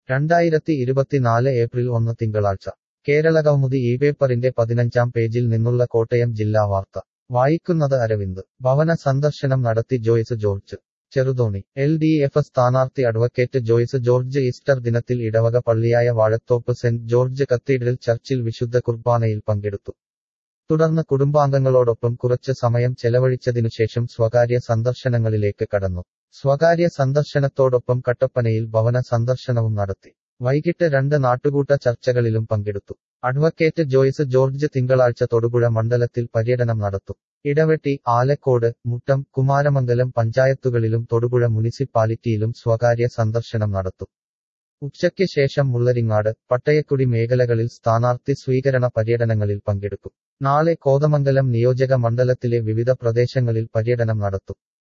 രണ്ടായിരത്തി ഇരുപത്തിനാല് ഏപ്രിൽ ഒന്ന് തിങ്കളാഴ്ച കേരളകൗമുദി ഈ പേപ്പറിന്റെ പതിനഞ്ചാം പേജിൽ നിന്നുള്ള കോട്ടയം ജില്ലാ വാർത്ത വായിക്കുന്നത് അരവിന്ദ് ഭവന സന്ദർശനം നടത്തി Joyce George Cheruthoni L D F സ്ഥാനാർത്ഥി അഡ്വക്കേറ്റ് ജോയ്സ് ജോർജ് ഈസ്റ്റർ ദിനത്തിൽ ഇടവക പള്ളിയായ വാഴത്തോപ്പ് സെന്റ് ജോർജ് കത്തീഡ്രൽ ചർച്ചിൽ വിശുദ്ധ കുർബാനയിൽ പങ്കെടുത്തു തുടർന്ന് കുടുംബാംഗങ്ങളോടൊപ്പം കുറച്ച് സമയം ചെലവഴിച്ചതിനുശേഷം സ്വകാര്യ സന്ദർശനങ്ങളിലേക്ക് കടന്നു സ്വകാര്യ സന്ദർശനത്തോടൊപ്പം കട്ടപ്പനയിൽ ഭവന സന്ദർശനവും നടത്തി വൈകിട്ട് രണ്ട് നാട്ടുകൂട്ട ചർച്ചകളിലും പങ്കെടുത്തു അഡ്വക്കേറ്റ് ജോയ്സ് ജോർജ് തിങ്കളാഴ്ച തൊടുപുഴ മണ്ഡലത്തിൽ പര്യടനം നടത്തും ഇടവെട്ടി ആലക്കോട് മുട്ടം കുമാരമംഗലം പഞ്ചായത്തുകളിലും തൊടുപുഴ മുനിസിപ്പാലിറ്റിയിലും സ്വകാര്യ സന്ദർശനം നടത്തും ഉച്ചയ്ക്ക് ശേഷം മുള്ളരിങ്ങാട് പട്ടയക്കുടി മേഖലകളിൽ സ്ഥാനാർത്ഥി സ്വീകരണ പര്യടനങ്ങളിൽ പങ്കെടുക്കും നാളെ കോതമംഗലം നിയോജക മണ്ഡലത്തിലെ വിവിധ പ്രദേശങ്ങളിൽ പര്യടനം നടത്തും